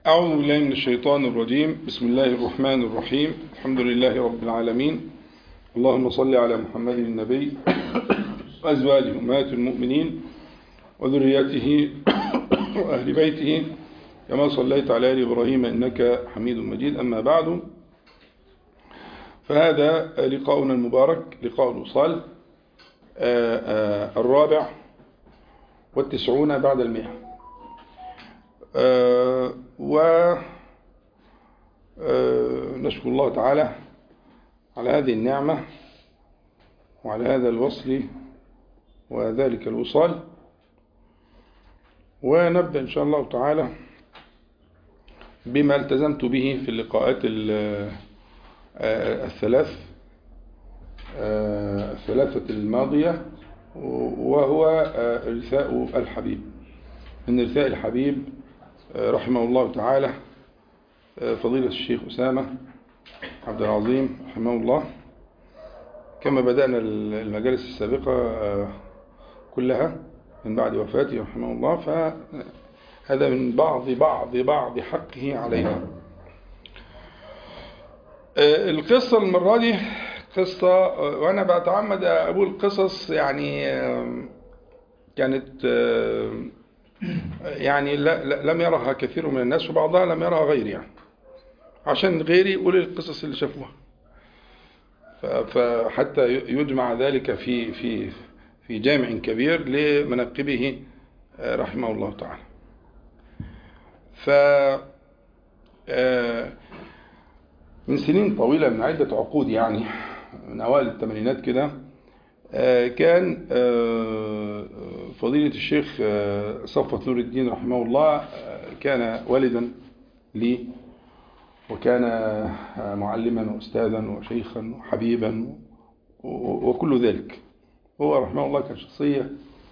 أعوذ بالله من الشيطان الرجيم بسم الله الرحمن الرحيم الحمد لله رب العالمين اللهم صل على محمد النبي وأزواجه أمهات المؤمنين وذريته وأهل بيته كما صليت على آل إبراهيم إنك حميد مجيد أما بعد فهذا لقاؤنا المبارك لقاء الوصال الرابع والتسعون بعد المئة ونشكر الله تعالى على هذه النعمة وعلى هذا الوصل وذلك الوصال ونبدأ إن شاء الله تعالى بما التزمت به في اللقاءات الثلاث الثلاثة الماضية وهو إرثاء الحبيب من إرثاء الحبيب رحمه الله تعالى فضيلة الشيخ أسامة عبد العظيم رحمه الله كما بدأنا المجالس السابقة كلها من بعد وفاته رحمه الله فهذا من بعض بعض بعض حقه علينا القصة المرة دي قصة وأنا بتعمد أقول قصص يعني كانت يعني لم يرها كثير من الناس وبعضها لم يرها غيري يعني عشان غيري يقول القصص اللي شافوها فحتى يجمع ذلك في في في جامع كبير لمنقبه رحمه الله تعالى ف من سنين طويلة من عدة عقود يعني من أوائل الثمانينات كده كان فضيلة الشيخ صفوة نور الدين رحمه الله كان والدا لي وكان معلما وأستاذا وشيخا وحبيبا وكل ذلك هو رحمه الله كان شخصية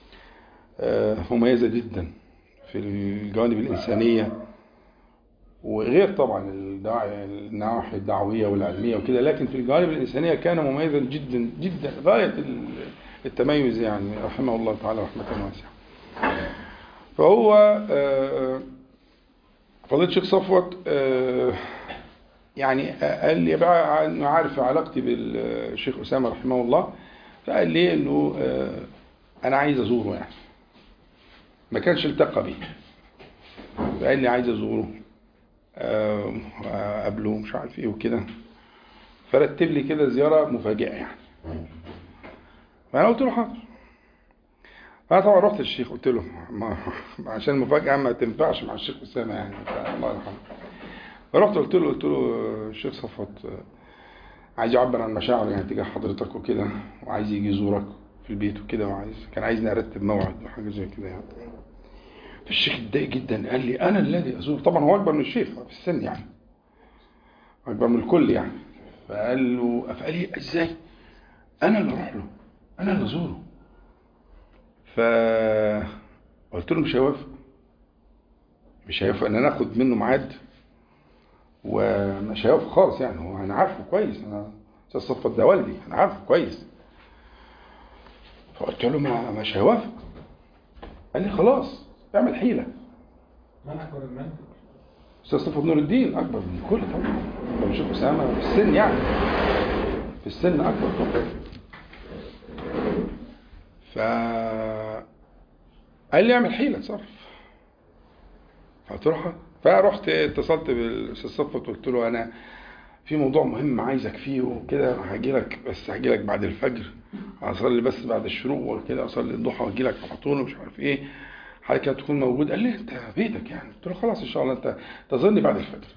مميزة جدا في الجوانب الإنسانية وغير طبعا النواحي الدعوية والعلمية وكده لكن في الجوانب الإنسانية كان مميزا جدا جدا غاية التميز يعني رحمه الله تعالى رحمة واسعة فهو فضيلة الشيخ صفوت يعني قال لي بقى انه عارف علاقتي بالشيخ أسامة رحمه الله فقال لي انه انا عايز ازوره يعني ما كانش التقى بي فقال لي عايز ازوره قبله مش عارف ايه وكده فرتب لي كده زيارة مفاجئة يعني فأنا قلت له حاضر فأنا طبعا رحت للشيخ قلت له ما عشان المفاجأة ما تنفعش مع الشيخ أسامة يعني الله يرحمه فرحت قلت له قلت له الشيخ صفوت عايز يعبر عن مشاعره يعني تجاه حضرتك وكده وعايز يجي يزورك في البيت وكده وعايز كان عايزني ارتب موعد وحاجه زي كده يعني فالشيخ اتضايق جدا قال لي انا الذي ازور طبعا هو اكبر من الشيخ في السن يعني اكبر من الكل يعني فقال له فقال لي ازاي انا اللي اروح له انا اللي ازوره فقلت له مش هيوافق مش هيوافق ان انا اخد منه ميعاد ومش هيوافق خالص يعني هو انا عارفه كويس انا استاذ صفت ده والدي انا عارفه كويس فقلت له ما مش هيوافق قال لي خلاص اعمل حيله من اكبر من استاذ صفوت نور الدين اكبر من الكل طبعا لو نشوف اسامه في السن يعني في السن اكبر طبعا ف قال لي اعمل حيله اتصرف فقلت له فرحت اتصلت بالاستاذ صفوت وقلت له انا في موضوع مهم عايزك فيه وكده هاجي لك بس هاجي لك بعد الفجر اصلي بس بعد الشروق وكده اصلي الضحى واجي لك على طول ومش عارف ايه حضرتك هتكون موجود قال لي انت بيتك يعني قلت له خلاص ان شاء الله انت تظني بعد الفجر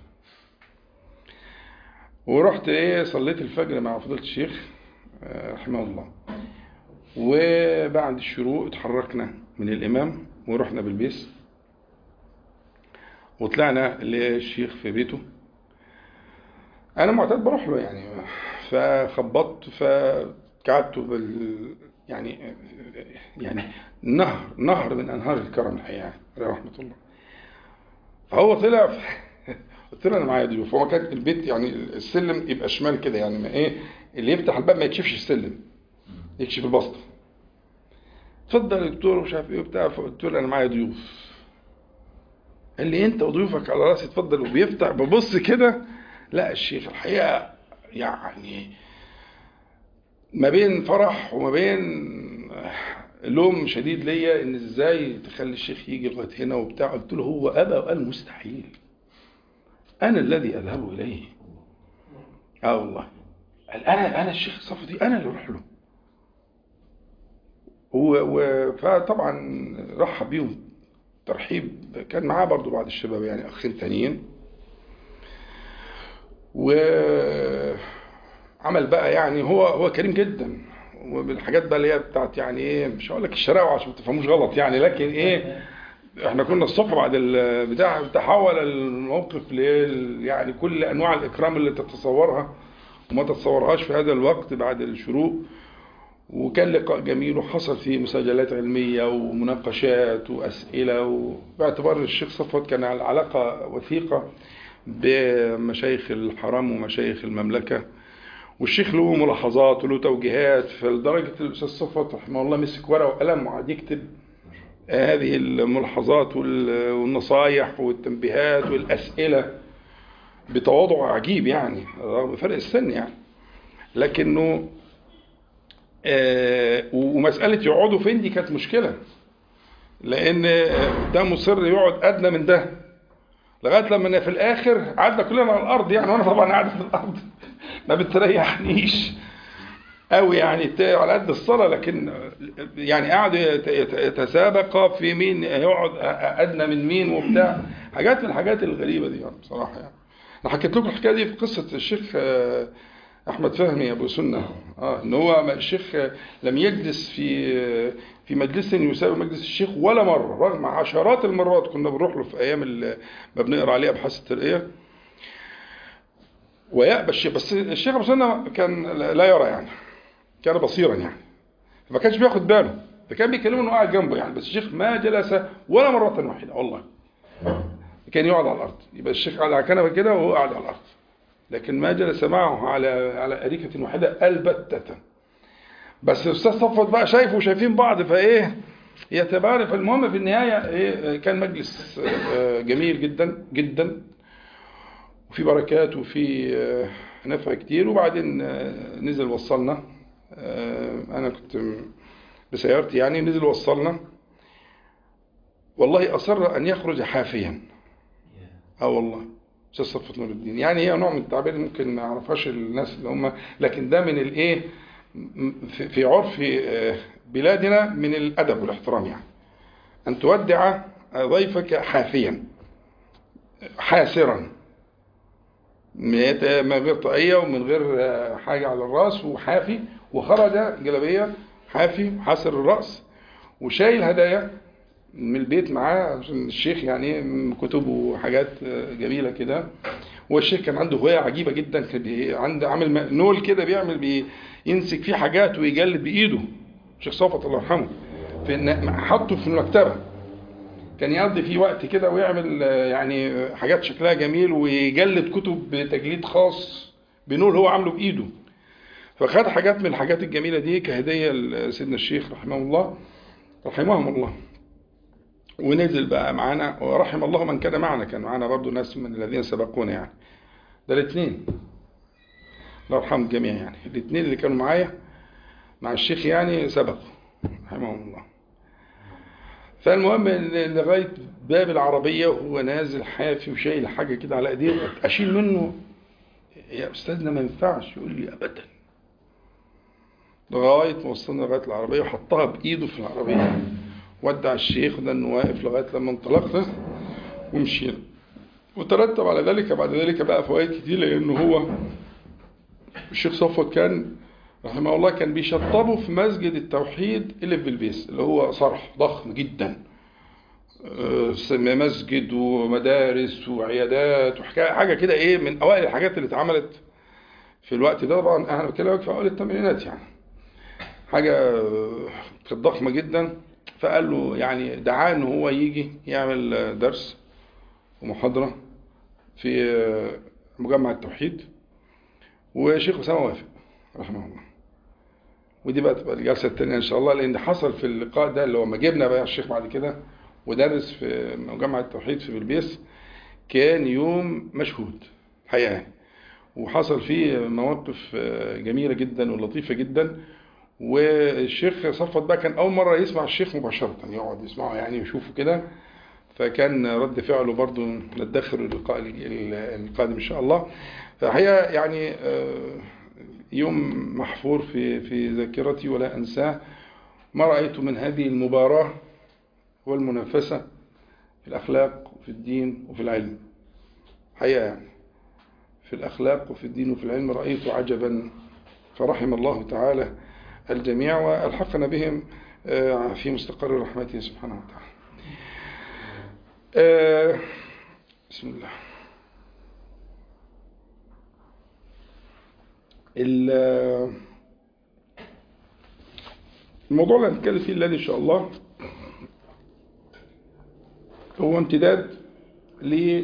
ورحت ايه صليت الفجر مع فضيله الشيخ رحمه الله وبعد الشروق اتحركنا من الامام ورحنا بالبيس وطلعنا للشيخ في بيته انا معتاد بروح له يعني فخبطت فقعدت بال يعني يعني نهر نهر من انهار الكرم الحقيقه عليه رحمه الله فهو طلع قلت له انا معايا ضيوف هو كان البيت يعني السلم يبقى شمال كده يعني ما ايه اللي يفتح الباب ما يكشفش السلم يكشف البسطه اتفضل يا دكتور ومش عارف ايه وبتاع فقلت له انا معايا ضيوف قال لي انت وضيوفك على راسي اتفضل وبيفتح ببص كده لا الشيخ الحقيقه يعني ما بين فرح وما بين لوم شديد ليا ان ازاي تخلي الشيخ يجي لغايه هنا وبتاع قلت له هو ابى وقال مستحيل انا الذي اذهب اليه اه والله قال انا انا الشيخ صفدي انا اللي اروح له و- فطبعا رحب بيهم ترحيب كان معاه برضو بعض الشباب يعني اخين تانيين وعمل بقى يعني هو هو كريم جدا وبالحاجات بقى اللي هي بتاعت يعني ايه مش هقول لك الشراوه عشان ما تفهموش غلط يعني لكن ايه احنا كنا الصبح بعد البتاع تحول الموقف ل يعني كل انواع الاكرام اللي تتصورها وما تتصورهاش في هذا الوقت بعد الشروق وكان لقاء جميل وحصل فيه مساجلات علمية ومناقشات وأسئلة وباعتبار الشيخ صفوت كان على علاقة وثيقة بمشايخ الحرم ومشايخ المملكة والشيخ له ملاحظات وله توجيهات فلدرجة الأستاذ صفوت رحمه الله مسك ورقة وقلم وقعد يكتب هذه الملاحظات وال- والنصايح والتنبيهات والأسئلة بتواضع عجيب يعني رغم فرق السن يعني لكنه آه، ومسألة يقعدوا فين دي كانت مشكلة لأن آه، ده مصر يقعد أدنى من ده لغاية لما أنا في الآخر قعدنا كلنا على الأرض يعني وأنا طبعا قاعد في الأرض ما بتريحنيش أوي يعني ت- على قد الصلاة لكن آه، يعني قعدوا يت- يت- يتسابقا في مين يقعد أ- أدنى من مين وبتاع حاجات من الحاجات الغريبة دي يعني بصراحة يعني أنا حكيت لكم الحكاية دي في قصة الشيخ آه، احمد فهمي ابو سنه اه ان هو الشيخ لم يجلس في في مجلس يساوي مجلس الشيخ ولا مره رغم عشرات المرات كنا بنروح له في ايام ال- ما بنقرا عليه ابحاث الترقيه ويأبى الشيخ بس الشيخ ابو سنه كان لا يرى يعني كان بصيرا يعني فما كانش بياخد باله ده كان بيكلمه انه قاعد جنبه يعني بس الشيخ ما جلس ولا مره واحده والله كان يقعد على الارض يبقى الشيخ قاعد على كنبه كده وهو قاعد على الارض لكن ما جلس معه على على أريكة واحدة البتة بس الأستاذ صفوت بقى شايفه وشايفين بعض فإيه يتبارك فالمهم في النهاية إيه كان مجلس آه، جميل جدا جدا وفي بركات وفي آه، نفع كتير وبعدين آه، نزل وصلنا آه، أنا كنت بسيارتي يعني نزل وصلنا والله أصر أن يخرج حافيا اه والله استاذ صفوت نور الدين يعني هي نوع من التعبير ممكن ما يعرفهاش الناس اللي هم لكن ده من الايه م- في في عرف آه، بلادنا من الادب والاحترام يعني ان تودع ضيفك حافيا حاسرا ميت- من غير طاقية ومن غير آه، حاجة على الراس وحافي وخرج جلبية حافي حاسر الرأس وشايل هدايا من البيت معاه عشان الشيخ يعني كتب وحاجات جميلة كده والشيخ كان عنده هواية عجيبة جدا كان بي- عنده عامل م- نول كده بيعمل بي يمسك فيه حاجات ويجلد بإيده الشيخ صفوت الله يرحمه في إن- حطه في المكتبة كان يقضي فيه وقت كده ويعمل آه، يعني حاجات شكلها جميل ويجلد كتب بتجليد خاص بنول هو عامله بإيده فخد حاجات من الحاجات الجميلة دي كهدية لسيدنا الشيخ رحمه الله رحمهم الله ونزل بقى معانا ورحم الله من كان معنا كان معانا برضو ناس من الذين سبقونا يعني ده الاثنين الله يرحم الجميع يعني الاثنين اللي كانوا معايا مع الشيخ يعني سبقوا رحمهم الله فالمهم إن لغاية باب العربية وهو نازل حافي وشايل حاجة كده على ايديه اشيل منه يا استاذنا ما ينفعش يقول لي ابدا لغاية ما وصلنا لغاية العربية وحطها بإيده في العربية ودع الشيخ ده انه واقف لغاية لما انطلقنا ومشينا وترتب على ذلك بعد ذلك بقى فوائد كتير لأنه هو الشيخ صفوت كان رحمه الله كان بيشطبه في مسجد التوحيد اللي في بلبيس اللي هو صرح ضخم جدا آه، مسجد ومدارس وعيادات وحكاية حاجة كده ايه من اوائل الحاجات اللي اتعملت في الوقت ده طبعا انا بكلمك في اوائل الثمانينات يعني حاجة آه، كانت ضخمة جدا فقال له يعني دعاه ان هو يجي يعمل آه، درس ومحاضرة في آه، مجمع التوحيد وشيخ أسامة وافق رحمه الله ودي بقى تبقى الجلسة الثانية إن شاء الله لأن حصل في اللقاء ده اللي هو ما جبنا بقى الشيخ بعد كده ودرس في مجمع التوحيد في بلبيس كان يوم مشهود حقيقة يعني. وحصل فيه مواقف جميلة جدا ولطيفة جدا والشيخ صفت بقى كان أول مرة يسمع الشيخ مباشرة يقعد يسمعه يعني ويشوفه كده فكان رد فعله برضو ندخر اللقاء القادم إن شاء الله فحقيقة يعني يوم محفور في في ذاكرتي ولا أنساه ما رأيت من هذه المباراة والمنافسة في الأخلاق وفي الدين وفي العلم حقيقة يعني في الأخلاق وفي الدين وفي العلم رأيت عجبا فرحم الله تعالى الجميع وألحقنا بهم في مستقر رحمته سبحانه وتعالى بسم الله الموضوع اللي هنتكلم فيه الليلة إن شاء الله هو امتداد ل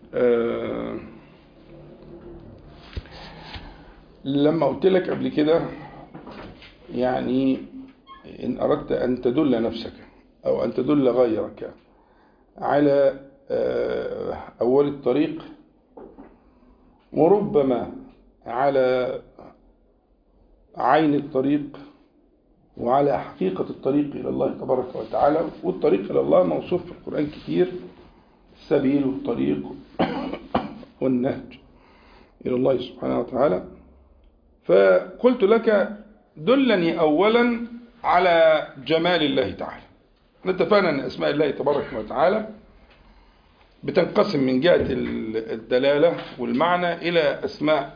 لما قلت لك قبل كده يعني إن أردت أن تدل نفسك أو أن تدل غيرك على أول الطريق وربما على عين الطريق وعلى حقيقة الطريق إلى الله تبارك وتعالى والطريق إلى الله موصوف في القرآن كتير السبيل والطريق والنهج إلى الله سبحانه وتعالى فقلت لك دلني أولا على جمال الله تعالى نتفانا أن أسماء الله تبارك وتعالى بتنقسم من جهة الدلالة والمعنى إلى أسماء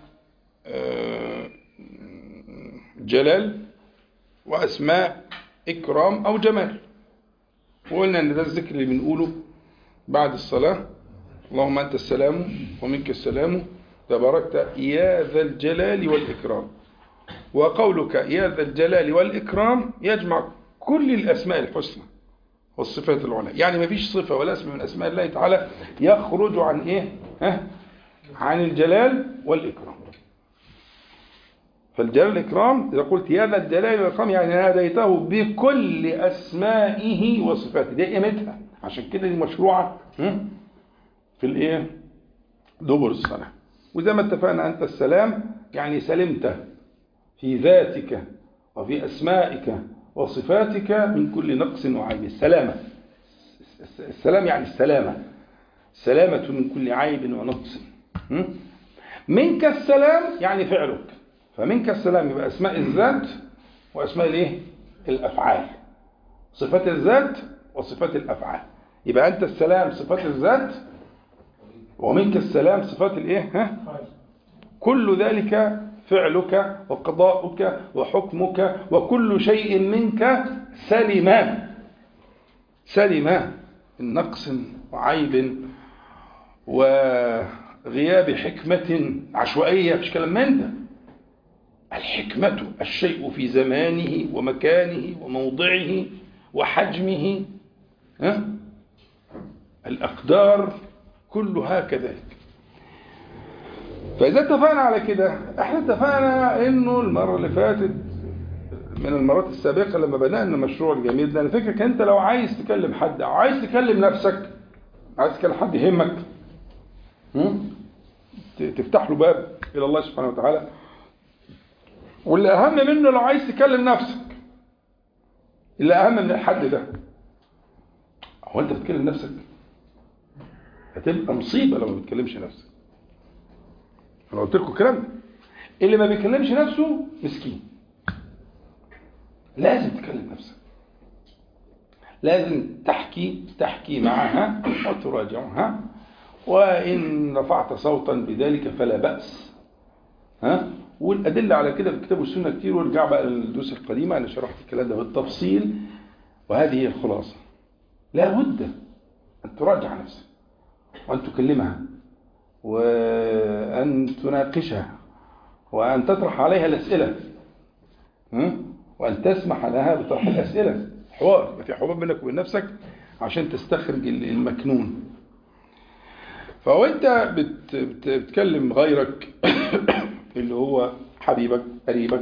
جلال وأسماء إكرام أو جمال وقلنا أن ده الذكر اللي بنقوله بعد الصلاة اللهم أنت السلام ومنك السلام تباركت يا ذا الجلال والإكرام وقولك يا ذا الجلال والإكرام يجمع كل الأسماء الحسنى والصفات العلى يعني ما فيش صفة ولا اسم من أسماء الله تعالى يخرج عن إيه ها؟ عن الجلال والإكرام فالجلال والإكرام إذا قلت يا ذا الجلال والإكرام يعني ناديته بكل أسمائه وصفاته دي قيمتها عشان كده دي مشروعة في الإيه دبر الصلاة وزي ما اتفقنا أنت السلام يعني سلمت في ذاتك وفي أسمائك وصفاتك من كل نقص وعيب السلامة السلام يعني السلامة سلامة من كل عيب ونقص منك السلام يعني فعلك فمنك السلام يبقى أسماء الذات وأسماء الإيه؟ الأفعال صفات الذات وصفات الأفعال يبقى أنت السلام صفات الذات ومنك السلام صفات الإيه؟ ها؟ كل ذلك فعلك وقضاؤك وحكمك وكل شيء منك سلما سلما من نقص وعيب وغياب حكمة عشوائية مش كلام من ده الحكمة الشيء في زمانه ومكانه وموضعه وحجمه ها؟ الأقدار كلها كذلك فإذا اتفقنا على كده احنا اتفقنا انه المرة اللي فاتت من المرات السابقة لما بدأنا المشروع الجميل ده الفكرة انت لو عايز تكلم حد او عايز تكلم نفسك عايز تكلم حد يهمك تفتح له باب الى الله سبحانه وتعالى واللي اهم منه لو عايز تكلم نفسك اللي اهم من الحد ده هو انت بتكلم نفسك هتبقى مصيبة لو ما بتكلمش نفسك انا قلت لكم الكلام ده اللي ما بيكلمش نفسه مسكين لازم تكلم نفسك لازم تحكي تحكي معها وتراجعها وإن رفعت صوتا بذلك فلا بأس ها والأدلة على كده في الكتاب والسنة كتير وارجع بقى للدروس القديمة أنا شرحت الكلام ده بالتفصيل وهذه هي الخلاصة لا بد أن تراجع نفسك وأن تكلمها وأن تناقشها وأن تطرح عليها الأسئلة وأن تسمح لها بطرح الأسئلة حوار يبقى في حوار بينك وبين نفسك عشان تستخرج المكنون فوانت بت بت بتكلم غيرك اللي هو حبيبك قريبك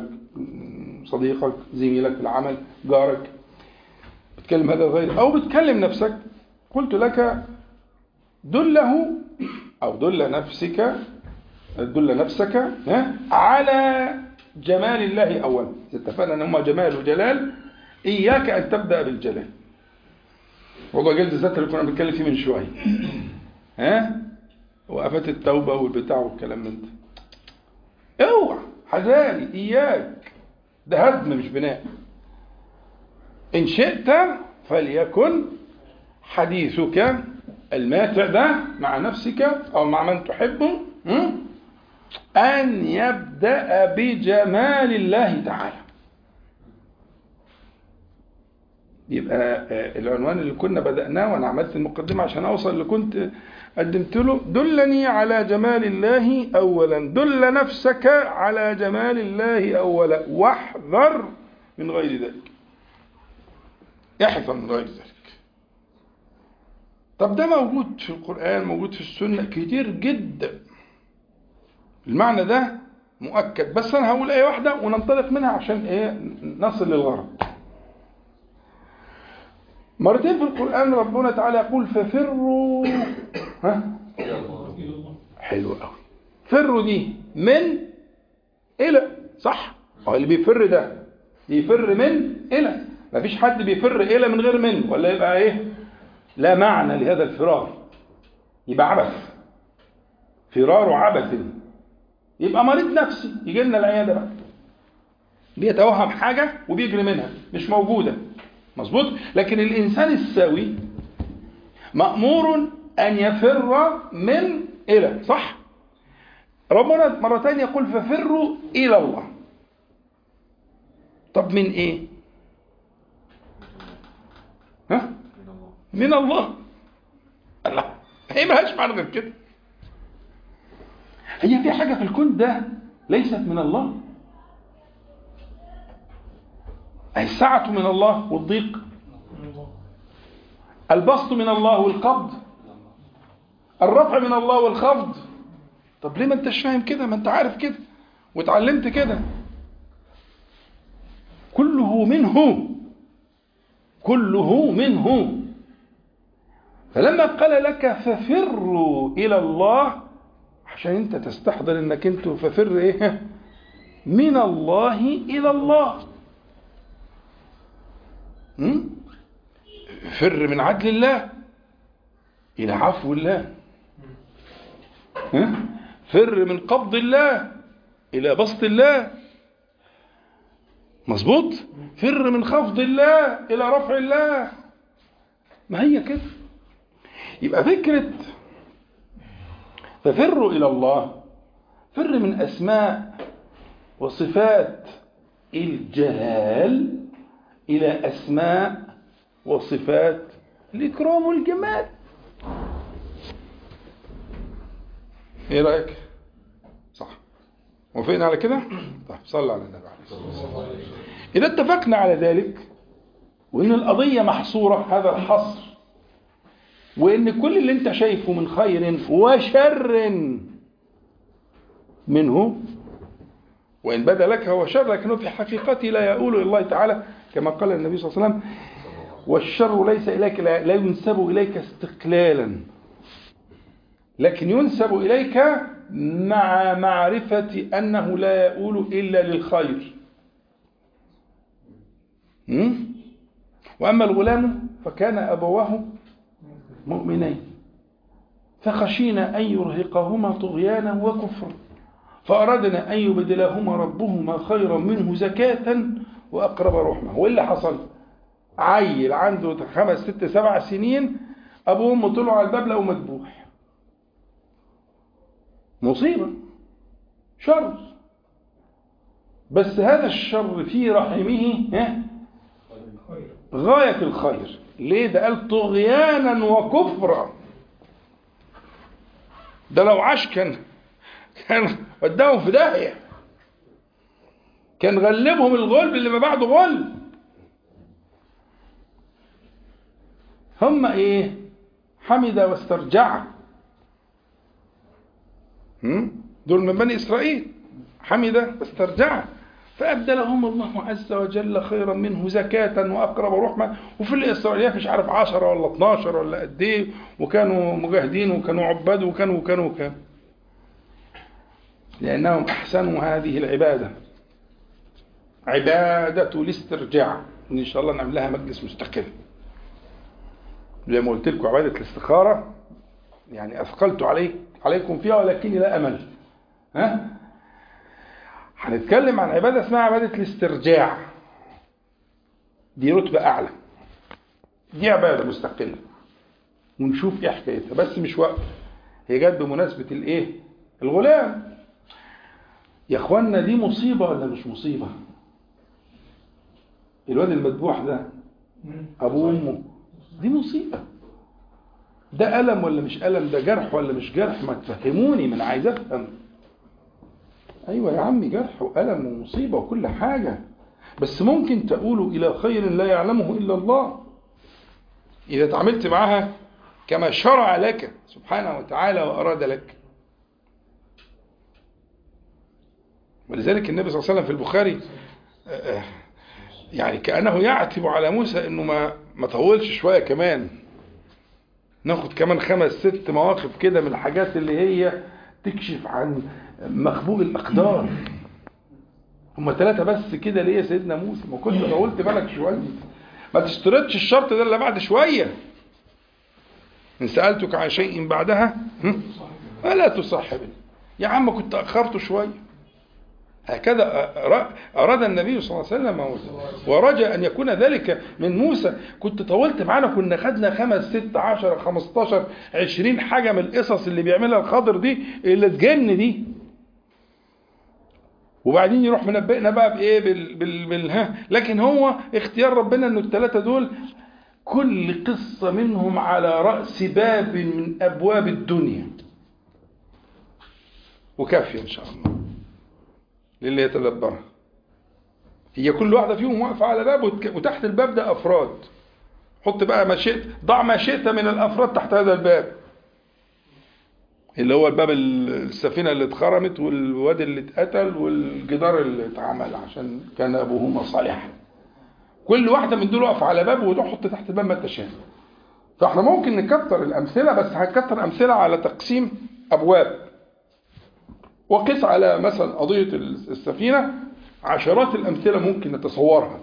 صديقك زميلك في العمل جارك بتكلم هذا الغير او بتكلم نفسك قلت لك دله أو دل نفسك دل نفسك ها، على جمال الله أولا اتفقنا أن هما جمال وجلال إياك أن تبدأ بالجلال موضوع جلد الذات اللي كنا بنتكلم فيه من شوية ها وقفات التوبة والبتاع والكلام من ده اوعى حذاري إياك ده هدم مش بناء إن شئت فليكن حديثك الماتع ده مع نفسك أو مع من تحبه م? أن يبدأ بجمال الله تعالى يبقى آه، العنوان اللي كنا بدأناه وأنا عملت المقدمة عشان أوصل اللي كنت قدمت له دلني على جمال الله أولا دل نفسك على جمال الله أولا واحذر من غير ذلك احذر من غير ذلك طب ده موجود في القرآن موجود في السنة كتير جدا المعنى ده مؤكد بس أنا هقول آية واحدة وننطلق منها عشان إيه نصل للغرض مرتين في القرآن ربنا تعالى يقول ففروا ها حلو قوي فروا دي من إلى صح هو اللي بيفر ده بيفر من إلى مفيش حد بيفر إلى من غير من ولا يبقى إيه لا معنى لهذا الفرار يبقى عبث فرار عبث يبقى مريض نفسي يجي لنا العياده بقى بيتوهم حاجه وبيجري منها مش موجوده مظبوط لكن الانسان السوي مامور ان يفر من الى صح ربنا مره ثانيه يقول ففروا الى الله طب من ايه ها من الله الله هي ملهاش معنى غير كده هي في حاجة في الكون ده ليست من الله أي السعة من الله والضيق البسط من الله والقبض الرفع من الله والخفض طب ليه ما انتش فاهم كده ما انت عارف كده واتعلمت كده كله منه كله منه فلما قال لك ففروا إلى الله عشان انت تستحضر انك انت ففر ايه من الله الى الله م? فر من عدل الله الى عفو الله ها؟ فر من قبض الله الى بسط الله مظبوط فر من خفض الله الى رفع الله ما هي كده يبقى فكره ففروا إلى الله فر من أسماء وصفات الجلال إلى أسماء وصفات الإكرام والجمال إيه رأيك؟ صح وفين على كده؟ طيب صلى على النبي عليه الصلاة والسلام إذا اتفقنا على ذلك وإن القضية محصورة هذا الحصر وإن كل اللي أنت شايفه من خير وشر منه وإن بدا لك هو شر لكنه في حقيقته لا يقول إلى الله تعالى كما قال النبي صلى الله عليه وسلم والشر ليس إليك لا ينسب إليك استقلالا لكن ينسب إليك مع معرفة أنه لا يقول إلا للخير وأما الغلام فكان أبواه مؤمنين فخشينا أن يرهقهما طغيانا وكفرا فأردنا أن يبدلهما ربهما خيرا منه زكاة وأقرب رحمة واللي حصل عيل عنده خمس ست سبع سنين أبوه وأمه طلعوا على الباب لقوا مذبوح مصيبة شر بس هذا الشر في رحمه غاية الخير ليه ده قال طغيانا وكفرا ده لو عاش كان كان وداهم في داهية كان غلبهم الغلب اللي ما بعده غلب هم ايه حمد واسترجع دول من بني اسرائيل حمد واسترجع فأبدلهم الله عز وجل خيرا منه زكاة وأقرب رحمة وفي الإسرائيليات مش عارف 10 ولا 12 ولا قد إيه وكانوا مجاهدين وكانوا عباد وكانوا وكانوا وكانوا لأنهم أحسنوا هذه العبادة عبادة الاسترجاع إن شاء الله نعمل لها مجلس مستقل زي ما قلت لكم عبادة الاستخارة يعني أثقلت عليك عليكم فيها ولكني لا أمل ها هنتكلم عن عبادة اسمها عبادة الاسترجاع دي رتبة أعلى دي عبادة مستقلة ونشوف ايه حكايتها بس مش وقت هي جت بمناسبة الايه الغلام يا اخوانا دي مصيبة ولا مش مصيبة الواد المذبوح ده ابوه وامه دي مصيبة ده ألم ولا مش ألم ده جرح ولا مش جرح ما تفهموني من عايز أفهم أيوة يا عمي جرح وألم ومصيبة وكل حاجة بس ممكن تقولوا إلى خير لا يعلمه إلا الله إذا تعاملت معها كما شرع لك سبحانه وتعالى وأراد لك ولذلك النبي صلى الله عليه وسلم في البخاري يعني كأنه يعتب على موسى أنه ما ما طولش شوية كمان ناخد كمان خمس ست مواقف كده من الحاجات اللي هي تكشف عن مخبوء الأقدار هما ثلاثة بس كده ليه يا سيدنا موسى ما كنت طولت بالك شوية ما تشترطش الشرط ده إلا بعد شوية إن سألتك عن شيء بعدها فلا تصاحبني يا عم كنت أخرته شوية هكذا أراد النبي صلى الله عليه وسلم ورجى أن يكون ذلك من موسى كنت طولت معانا كنا خدنا خمس ست عشر خمستاشر عشرين حاجة من القصص اللي بيعملها الخضر دي اللي تجن دي وبعدين يروح منبئنا بقى بايه بال, بال, بال ها لكن هو اختيار ربنا انه الثلاثه دول كل قصه منهم على راس باب من ابواب الدنيا وكافيه ان شاء الله للي يتدبرها هي كل واحدة فيهم واقفة على باب وتحت الباب ده أفراد حط بقى ما شئت ضع ما شئت من الأفراد تحت هذا الباب اللي هو الباب السفينة اللي اتخرمت والواد اللي اتقتل والجدار اللي اتعمل عشان كان أبوهما صالحا كل واحدة من دول واقفة على باب وتحط تحت الباب ما تشاء فاحنا ممكن نكتر الأمثلة بس هنكتر أمثلة على تقسيم أبواب وقس على مثلا قضية السفينة عشرات الأمثلة ممكن نتصورها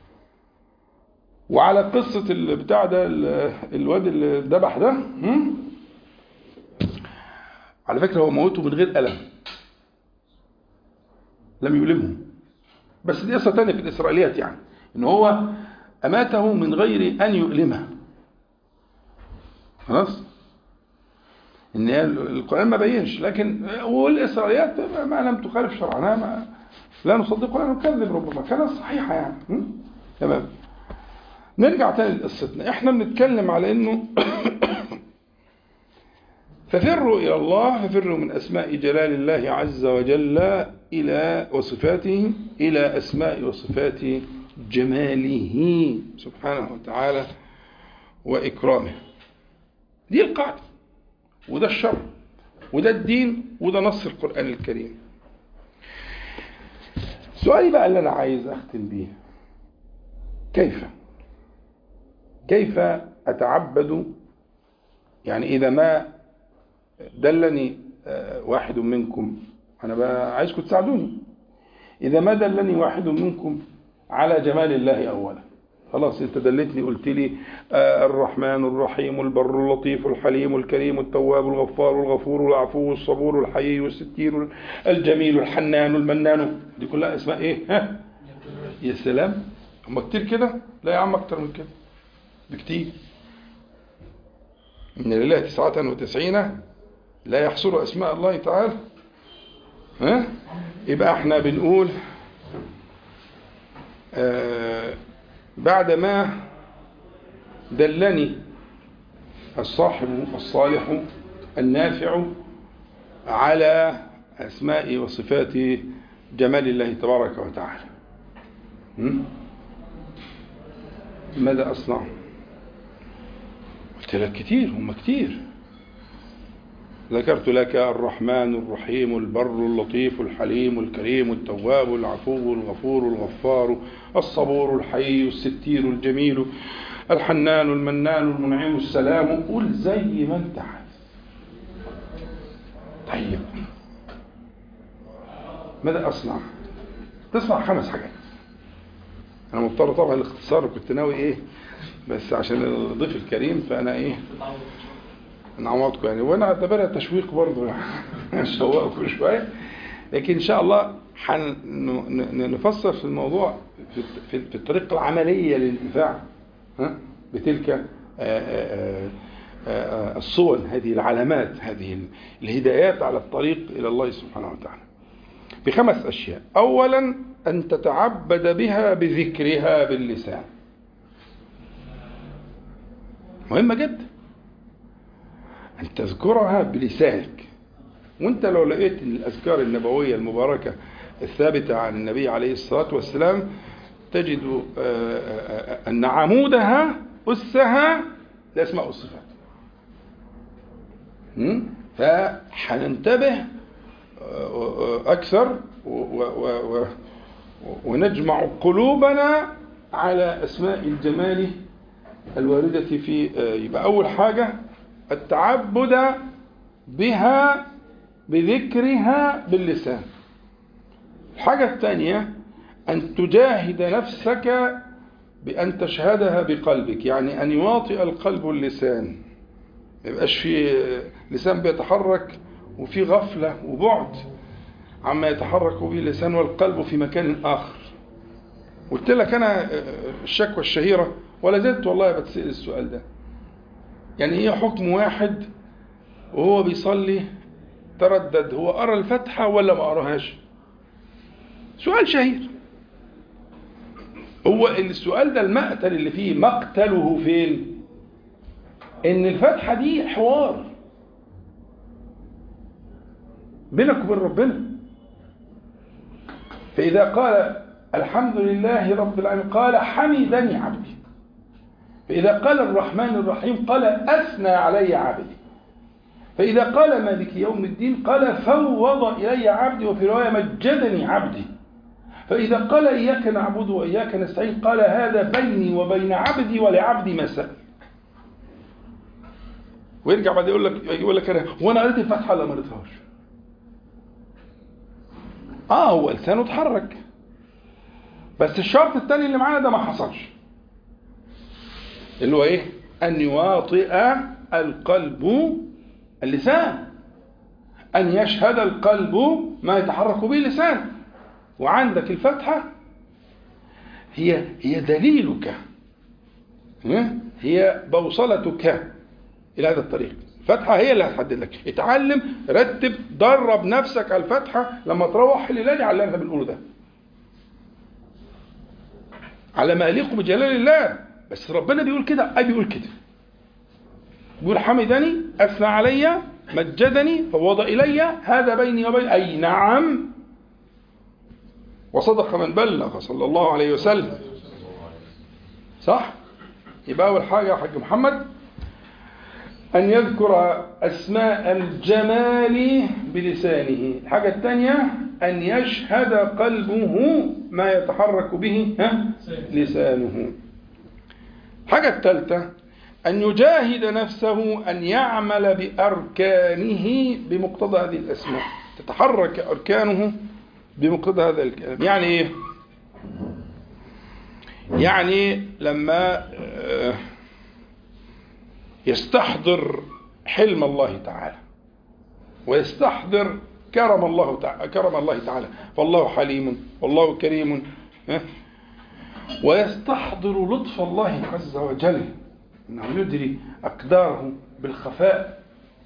وعلى قصة البتاع ده الواد اللي ذبح ده على فكرة هو موته من غير ألم لم يؤلمه بس دي قصة تانية في الإسرائيليات يعني إن هو أماته من غير أن يؤلمه خلاص ان القرآن ما بينش لكن والإسرائيليات ما لم تخالف شرعنا ما لا نصدق ولا نكذب ربما كانت صحيحة يعني تمام نرجع تاني لقصتنا احنا بنتكلم على انه ففروا إلى الله ففروا من أسماء جلال الله عز وجل إلى وصفاته إلى أسماء وصفات جماله سبحانه وتعالى وإكرامه دي القاعدة وده الشرع وده الدين وده نص القرآن الكريم سؤالي بقى اللي أنا عايز أختم بيه كيف كيف أتعبد يعني إذا ما دلني واحد منكم أنا بقى عايزكم تساعدوني إذا ما دلني واحد منكم على جمال الله أولا خلاص انت دلتني قلت لي آه الرحمن الرحيم البر اللطيف الحليم الكريم التواب الغفار الغفور العفو الصبور الحيي الستير الجميل الحنان المنان دي كلها اسماء ايه ها يا سلام هم كتير كده لا يا عم اكتر من كده بكتير ان لله تسعة وتسعين لا يحصر اسماء الله تعالى ها يبقى احنا بنقول آه بعدما دلني الصاحب الصالح النافع على أسماء وصفات جمال الله تبارك وتعالى ماذا أصنع قلت لك كتير هم كتير ذكرت لك الرحمن الرحيم البر اللطيف الحليم الكريم التواب العفو الغفور الغفار الصبور الحي الستير الجميل الحنان المنان المنعم السلام قول زي ما انت عايز طيب ماذا أصنع تصنع خمس حاجات أنا مضطر طبعا الاختصار كنت ناوي إيه بس عشان الضيف الكريم فأنا إيه نعوضكم يعني وأنا أعتبرها تشويق برضه نشوقكم شوية لكن إن شاء الله نفسر في الموضوع في في الطريقة العملية للانتفاع ها بتلك آآ آآ آآ الصور هذه العلامات هذه الهدايات على الطريق إلى الله سبحانه وتعالى بخمس أشياء أولا أن تتعبد بها بذكرها باللسان مهمة جدا أن تذكرها بلسانك وانت لو لقيت الأذكار النبوية المباركة الثابتة عن النبي عليه الصلاة والسلام تجد أن عمودها أسها الأسماء والصفات فحننتبه أكثر ونجمع قلوبنا على أسماء الجمال الواردة في يبقى أول حاجة التعبد بها بذكرها باللسان الحاجة الثانية أن تجاهد نفسك بأن تشهدها بقلبك يعني أن يواطئ القلب اللسان ما يبقاش في لسان بيتحرك وفي غفلة وبعد عما يتحرك به اللسان والقلب في مكان آخر قلت لك أنا الشكوى الشهيرة ولا زلت والله بتسأل السؤال ده يعني هي حكم واحد وهو بيصلي تردد هو قرأ الفتحة ولا ما قراهاش سؤال شهير هو السؤال ده المقتل اللي فيه مقتله فين ان الفتحة دي حوار بينك وبين ربنا فإذا قال الحمد لله رب العالمين قال حمدني عبدي فإذا قال الرحمن الرحيم قال أثنى علي عبدي فإذا قال مالك يوم الدين قال فوض إلي عبدي وفي رواية مجدني عبدي فإذا قال إياك نعبد وإياك نستعين قال هذا بيني وبين عبدي ولعبدي ما سأل ويرجع بعد يقول لك يقول لك انا وانا قريت الفاتحه ولا ما قريتهاش اه هو لسانه اتحرك بس الشرط الثاني اللي معانا ده ما حصلش اللي هو ايه ان يواطئ القلب اللسان ان يشهد القلب ما يتحرك به اللسان وعندك الفتحه هي هي دليلك هي بوصلتك الى هذا الطريق الفتحة هي اللي هتحدد لك اتعلم رتب درب نفسك على الفتحة لما تروح الليلة دي على اللي احنا بنقوله ده على ما يليق بجلال الله بس ربنا بيقول كده اي بيقول كده بيقول حمدني اثنى علي مجدني فوض الي هذا بيني وبين اي نعم وصدق من بلغ صلى الله عليه وسلم صح يبقى اول حاجه يا حاج محمد أن يذكر أسماء الجمال بلسانه الحاجة الثانية أن يشهد قلبه ما يتحرك به ها؟ لسانه الحاجة الثالثة أن يجاهد نفسه أن يعمل بأركانه بمقتضى هذه الأسماء تتحرك أركانه بمقتضى هذا الكلام يعني إيه؟ يعني لما آه يستحضر حلم الله تعالى ويستحضر كرم الله تعالى كرم الله تعالى فالله حليم والله كريم ويستحضر لطف الله عز وجل انه يدري اقداره بالخفاء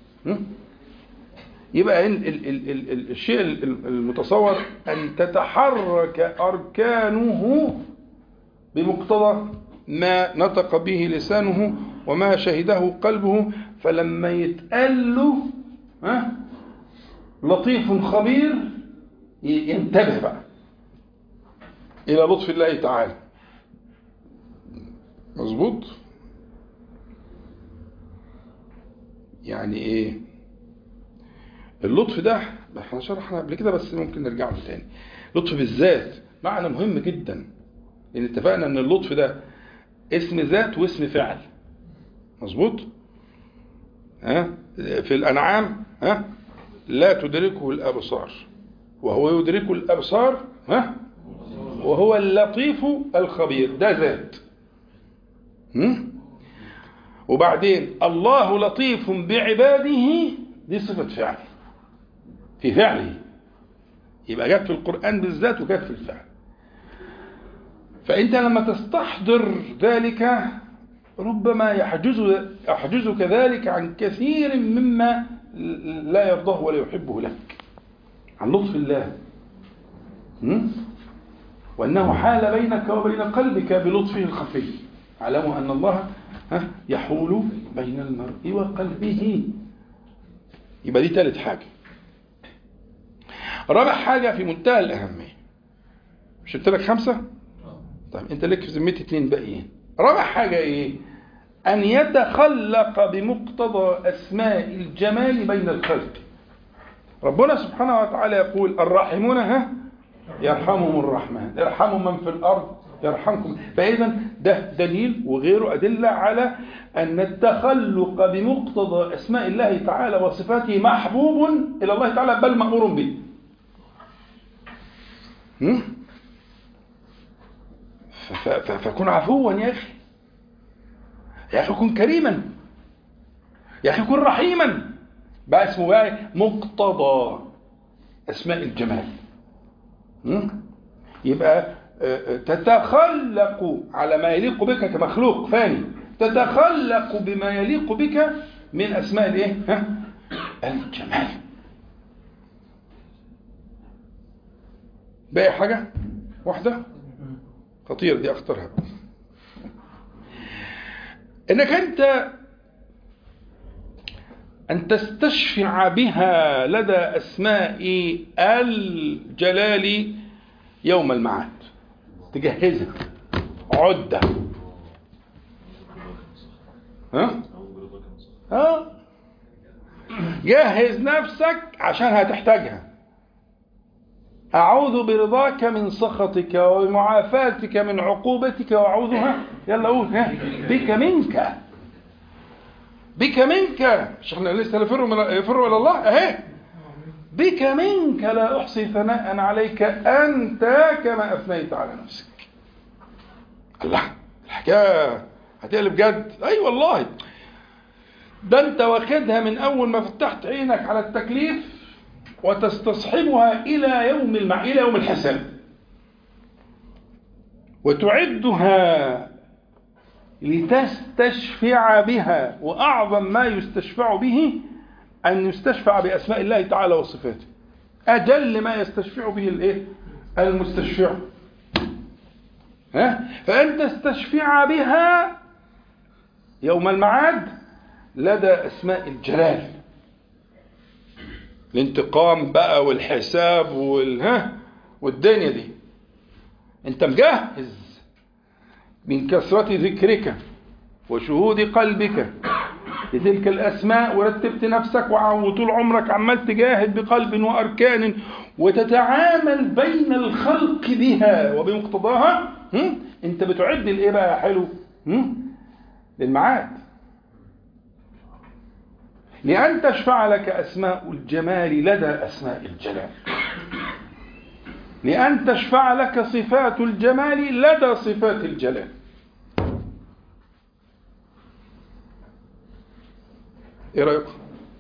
يبقى ال ال ال ال ال الشيء المتصور ان تتحرك اركانه بمقتضى ما نطق به لسانه وما شهده قلبه فلما يتقال له ها لطيف خبير ينتبه بقى إلى لطف الله تعالى مظبوط يعني ايه اللطف ده احنا شرحنا قبل كده بس ممكن نرجع له تاني لطف بالذات معنى مهم جدا لان اتفقنا ان اللطف ده اسم ذات واسم فعل مظبوط ها في الانعام ها لا تدركه الابصار وهو يدرك الابصار ها وهو اللطيف الخبير ده ذات هم؟ وبعدين الله لطيف بعباده دي صفة فعل في فعله يبقى جت في القرآن بالذات وجت في الفعل فأنت لما تستحضر ذلك ربما يحجز يحجزك ذلك عن كثير مما لا يرضاه ولا يحبه لك عن لطف الله هم؟ وأنه حال بينك وبين قلبك بلطفه الخفي اعلموا أن الله يحول بين المرء وقلبه يبقى دي ثالث حاجة رابع حاجة في منتهى الأهمية مش قلت لك خمسة؟ طيب أنت لك في ذمتي اتنين باقيين رابع حاجة إيه؟ أن يتخلق بمقتضى أسماء الجمال بين الخلق ربنا سبحانه وتعالى يقول الراحمون ها يرحمهم الرحمن ارحموا من في الأرض يرحمكم فإذا ده دليل وغيره أدلة على أن التخلق بمقتضى أسماء الله تعالى وصفاته محبوب إلى الله تعالى بل مأمور به فكن عفوا يا أخي يا أخي كن كريما يا أخي كن رحيما بقى اسمه بقى مقتضى أسماء الجمال يبقى تتخلق على ما يليق بك كمخلوق فاني تتخلق بما يليق بك من أسماء الايه ها الجمال باقي حاجة واحدة خطيرة دي أخطرها إنك أنت أن تستشفع بها لدى أسماء الجلال يوم المعاد تجهزها عدة ها ها جهز نفسك عشان هتحتاجها أعوذ برضاك من سخطك ومعافاتك من عقوبتك وأعوذها يلا قول ها بك منك بك منك مش احنا لسه نفر من يفر الى الله اهي بك منك لا احصي ثناء عليك انت كما اثنيت على نفسك الله الحكايه هتقلب جد اي أيوة والله ده انت واخدها من اول ما فتحت عينك على التكليف وتستصحبها الى يوم المع... الى يوم الحساب وتعدها لتستشفع بها وأعظم ما يستشفع به أن يستشفع بأسماء الله تعالى وصفاته أجل ما يستشفع به الإيه؟ المستشفع ها؟ فأن تستشفع بها يوم المعاد لدى أسماء الجلال الانتقام بقى والحساب والها والدنيا دي انت مجهز من كثرة ذكرك وشهود قلبك لتلك الأسماء ورتبت نفسك وطول عمرك عمال تجاهد بقلب وأركان وتتعامل بين الخلق بها وبمقتضاها هم؟ انت بتعد الايه بقى يا حلو هم؟ للمعاد لأن تشفع لك أسماء الجمال لدى أسماء الجلال لأن تشفع لك صفات الجمال لدى صفات الجلال ايه رأيكم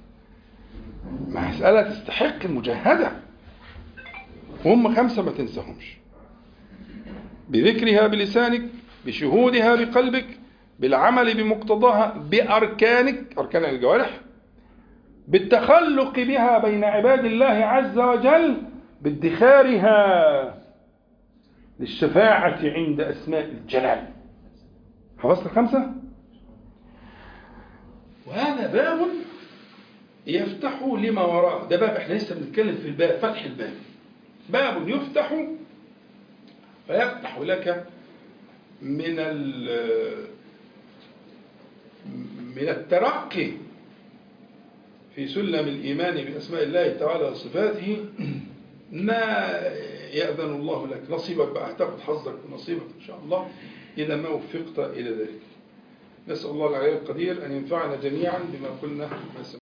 مسألة تستحق المجاهدة وهم خمسة ما تنساهمش بذكرها بلسانك بشهودها بقلبك بالعمل بمقتضاها بأركانك أركان الجوارح بالتخلق بها بين عباد الله عز وجل بادخارها للشفاعة عند أسماء الجلال حفظت الخمسة؟ وهذا باب يفتح لما وراءه ده باب احنا لسه بنتكلم في الباب فتح الباب باب يفتح فيفتح لك من من الترقي في في سلم الإيمان بأسماء الله تعالى وصفاته ما يأذن الله لك نصيبك بقى هتاخد حظك ونصيبك إن شاء الله إذا ما وفقت إلى ذلك نسأل الله العلي القدير أن ينفعنا جميعا بما قلنا